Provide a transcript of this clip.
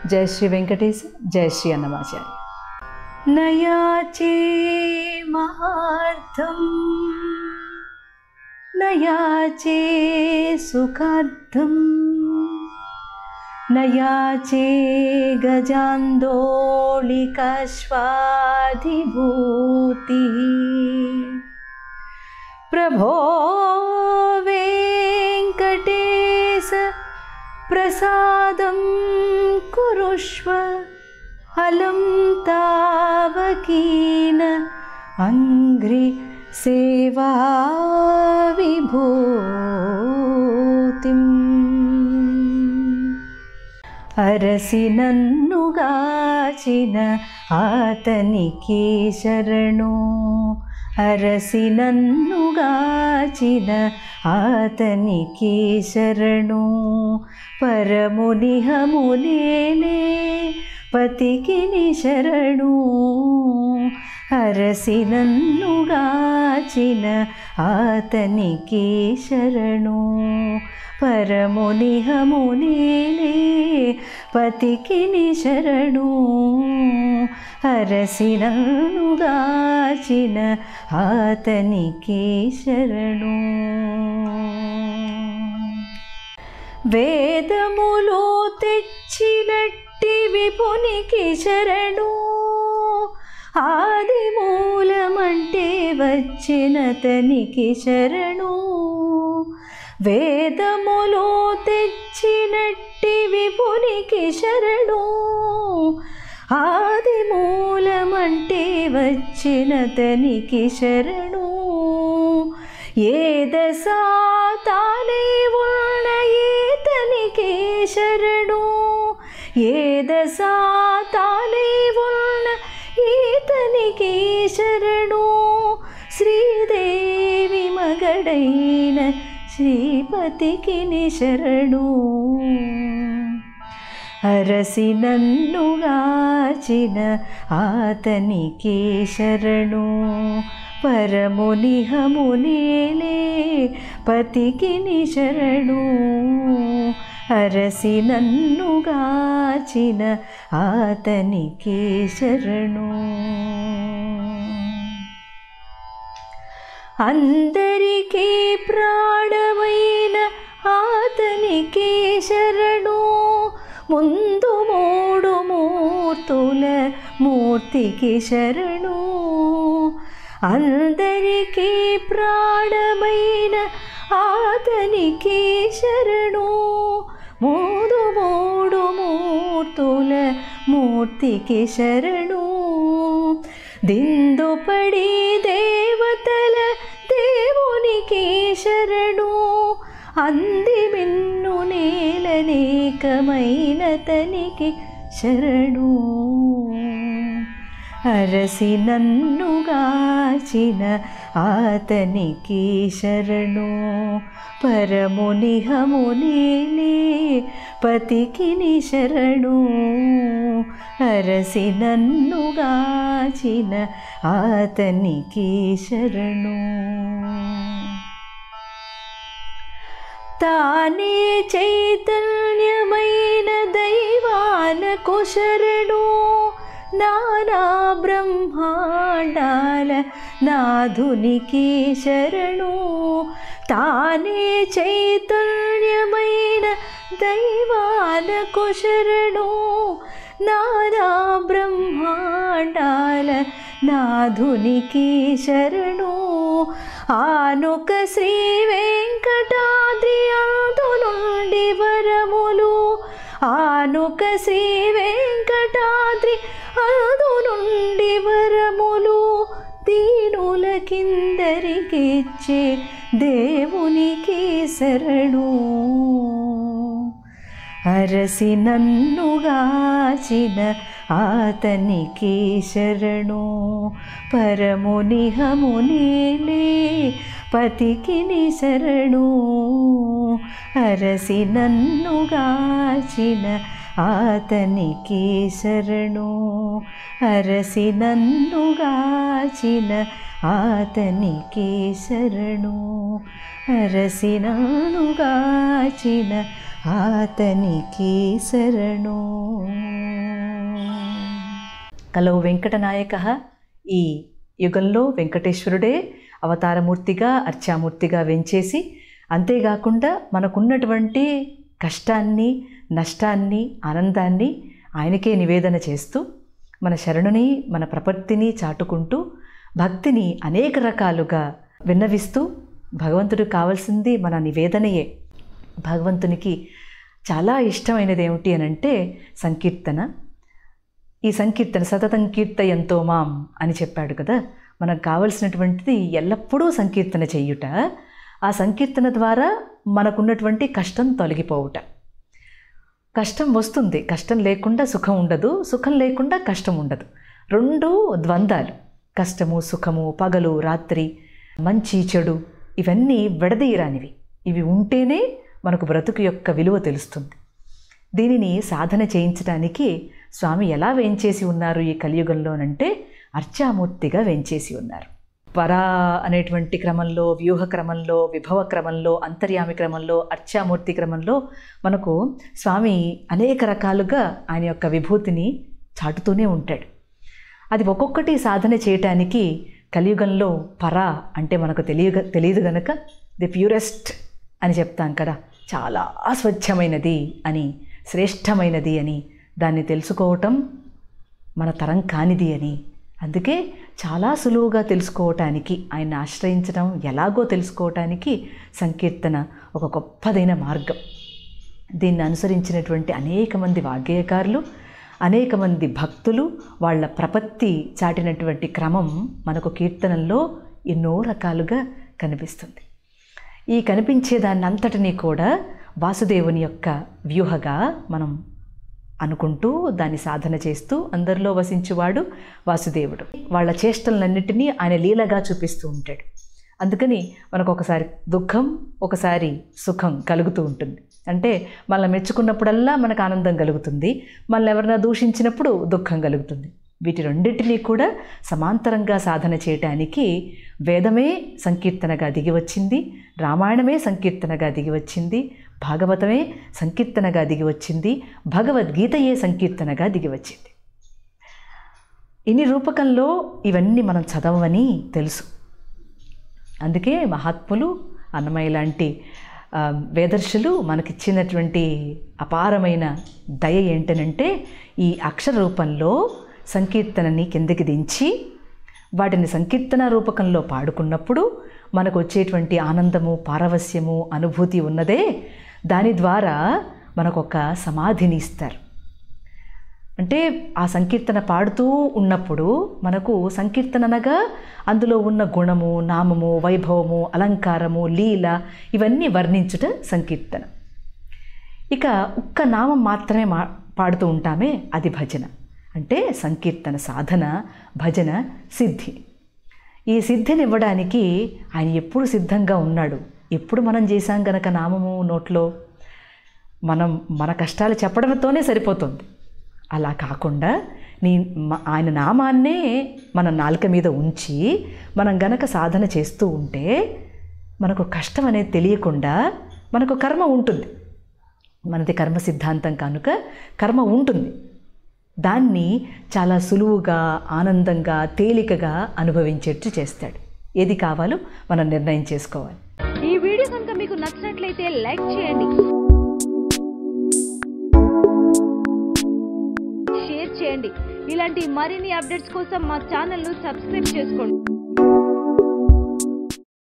జయ శ్రీ వెంకటేశ జయ శ్రీ అన్నమాచార్య నయాచే మహార్థం నయాచే సుఖార్థం నయాచే గజాందోళికశ్వాధిభూతి ప్రభో వెంకటేశ ప్రసాదం కురుష్వ అలం తావకీన అంఘ్రి సేవా విభూతిం అరసి నన్నుగాచిన ఆతనికి శరణు అరసి నన్నుగాచిన ఆతనికి శరణు పరమునిహమునేలే పతికిని శరణు అరసి నన్నుగాచిన ఆతనికి శరణు పరమునిహమునేలే పతికిని శరణు అరసి నన్నుగాచిన ఆతనికి శరణు వేదములో తెచ్చినట్టి విపునికి శరణు ఆది మూలమంటే వచ్చిన తనికి శరణు వేదములో తెచ్చినట్టి విపునికి శరణు ఆది మూలమంటే వచ్చిన తనికి శరణు ఏ దశ తానే ఉన్న ఏతనికి శరణు ఏ దశ తానే ఉన్న ఈతనికి శరణు శ్రీదేవి మగడైన శ్రీపతికి శరణు అరసి నన్నుగాచిన ఆతనికి శరణు పరమునిహమునేలే పతికి శరణు అరసి నన్నుగాచిన ఆతనికి శరణు అందరికీ ప్రాణమైన ఆతనికి శరణు ముందు మూడు మూర్తుల మూర్తికి శరణు అందరికీ ప్రాణమైన ఆతనికి శరణు మూడు మూడు మూర్తుల మూర్తికి శరణు దిందుపడి దేవతల దేవునికి శరణు అంది మిన్ను నేలనేకమైన తనికి శరణు అరసి నన్నుగాచిన ఆతనికి శరణు పరమునిహమునేలే పతికి శరణు అరసి నన్నుగాచిన ఆతనికి శరణు తానే చైతన్యమైన దైవాలకు శరణు నానా బ్రహ్మాండాల నాధునికి శరణు తానే చైతన్యమైన దైవాలకు శరణు నానా బ్రహ్మాండాల నాధునికి శరణు ఆనుక శ్రీ వెంకటాద్రి అంతు నుండి వరములు ఆనుక శ్రీ వెంకటాద్రి అందు నుండి వరములు దీనుల కిందరికిచ్చే దేవునికి శరణు అరసి నన్నుగాచిన ఆతనికి శరణు పరమునిహమునిలే పతికి శరణు అరసి నన్నుగాచిన ఆతనికి శరణు అరసి నన్నుగాచిన ఆతనికి శరణు అరసినానుగాచిన ఆతనికి శరణు కలవు వెంకటనాయక ఈ యుగంలో వెంకటేశ్వరుడే అవతారమూర్తిగా అర్చామూర్తిగా వెంచేసి అంతేకాకుండా మనకున్నటువంటి కష్టాన్ని నష్టాన్ని ఆనందాన్ని ఆయనకే నివేదన చేస్తూ మన శరణుని మన ప్రపత్తిని చాటుకుంటూ భక్తిని అనేక రకాలుగా విన్నవిస్తూ భగవంతుడికి కావాల్సింది మన నివేదనయే భగవంతునికి చాలా ఇష్టమైనది ఏమిటి అని అంటే సంకీర్తన ఈ సంకీర్తన సతతం కీర్తయంతో మాం అని చెప్పాడు కదా మనకు కావలసినటువంటిది ఎల్లప్పుడూ సంకీర్తన చెయ్యుట ఆ సంకీర్తన ద్వారా మనకున్నటువంటి కష్టం తొలగిపోవుట కష్టం వస్తుంది కష్టం లేకుండా సుఖం ఉండదు సుఖం లేకుండా కష్టం ఉండదు రెండు ద్వంద్వాలు కష్టము సుఖము పగలు రాత్రి మంచి చెడు ఇవన్నీ విడదీయరానివి ఇవి ఉంటేనే మనకు బ్రతుకు యొక్క విలువ తెలుస్తుంది దీనిని సాధన చేయించడానికి స్వామి ఎలా వేంచేసి ఉన్నారు ఈ కలియుగంలోనంటే అర్చామూర్తిగా వేంచేసి ఉన్నారు పరా అనేటువంటి క్రమంలో వ్యూహ క్రమంలో విభవ క్రమంలో అంతర్యామి క్రమంలో అర్చామూర్తి క్రమంలో మనకు స్వామి అనేక రకాలుగా ఆయన యొక్క విభూతిని చాటుతూనే ఉంటాడు అది ఒక్కొక్కటి సాధన చేయటానికి కలియుగంలో పరా అంటే మనకు తెలియగ తెలియదు గనక ది ప్యూరెస్ట్ అని చెప్తాం కదా చాలా స్వచ్ఛమైనది అని శ్రేష్టమైనది అని దాన్ని తెలుసుకోవటం మన తరం కానిది అని అందుకే చాలా సులువుగా తెలుసుకోవటానికి ఆయన ఆశ్రయించడం ఎలాగో తెలుసుకోవటానికి సంకీర్తన ఒక గొప్పదైన మార్గం దీన్ని అనుసరించినటువంటి అనేక మంది వాగ్గేయకారులు అనేక మంది భక్తులు వాళ్ళ ప్రపత్తి చాటినటువంటి క్రమం మనకు కీర్తనల్లో ఎన్నో రకాలుగా కనిపిస్తుంది ఈ కనిపించే దాన్ని అంతటినీ కూడా వాసుదేవుని యొక్క వ్యూహగా మనం అనుకుంటూ దాన్ని సాధన చేస్తూ అందరిలో వసించువాడు వాసుదేవుడు వాళ్ళ చేష్టలన్నిటినీ ఆయన లీలగా చూపిస్తూ ఉంటాడు అందుకని మనకు ఒకసారి దుఃఖం ఒకసారి సుఖం కలుగుతూ ఉంటుంది అంటే మనల్ని మెచ్చుకున్నప్పుడల్లా మనకు ఆనందం కలుగుతుంది మనల్ని ఎవరైనా దూషించినప్పుడు దుఃఖం కలుగుతుంది వీటి రెండింటినీ కూడా సమాంతరంగా సాధన చేయటానికి వేదమే సంకీర్తనగా దిగి వచ్చింది రామాయణమే సంకీర్తనగా దిగి వచ్చింది భాగవతమే సంకీర్తనగా దిగి వచ్చింది భగవద్గీతయే సంకీర్తనగా దిగి వచ్చింది ఇన్ని రూపకంలో ఇవన్నీ మనం చదవని తెలుసు అందుకే మహాత్ములు అన్నమయ్య లాంటి ఆ, వేదర్శులు మనకిచ్చినటువంటి అపారమైన దయ ఏంటనంటే ఈ అక్షర రూపంలో సంకీర్తనని కిందకి దించి వాటిని సంకీర్తన రూపకంలో పాడుకున్నప్పుడు మనకు వచ్చేటువంటి ఆనందము పారవస్యము అనుభూతి ఉన్నదే దాని ద్వారా మనకు ఒక సమాధిని ఇస్తారు అంటే ఆ సంకీర్తన పాడుతూ ఉన్నప్పుడు మనకు సంకీర్తన అనగా అందులో ఉన్న గుణము నామము వైభవము అలంకారము లీల ఇవన్నీ వర్ణించుట సంకీర్తన ఇక ఒక్క నామం మాత్రమే మా పాడుతూ ఉంటామే అది భజన అంటే సంకీర్తన సాధన భజన సిద్ధి ఈ సిద్ధిని ఇవ్వడానికి ఆయన ఎప్పుడు సిద్ధంగా ఉన్నాడు ఎప్పుడు మనం చేశాం గనక నామము నోట్లో మనం మన కష్టాలు చెప్పడంతోనే సరిపోతుంది అలా కాకుండా నీ మ- ఆయన నామాన్నే మన నాలుక మీద ఉంచి మనం గనక సాధన చేస్తూ ఉంటే మనకు కష్టం అనేది తెలియకుండా మనకు కర్మ ఉంటుంది మనది కర్మ సిద్ధాంతం కనుక కర్మ ఉంటుంది దాన్ని చాలా సులువుగా ఆనందంగా తేలికగా అనుభవించేట్టు చేస్తాడు ఏది కావాలో మనం నిర్ణయం చేసుకోవాలి ఈ వీడియో కనుక మీకు నచ్చినట్లయితే లైక్ చేయండి షేర్ చేయండి ఇలాంటి మరిన్ని అప్డేట్స్ కోసం మా ఛానల్ను సబ్స్క్రైబ్ చేసుకోండి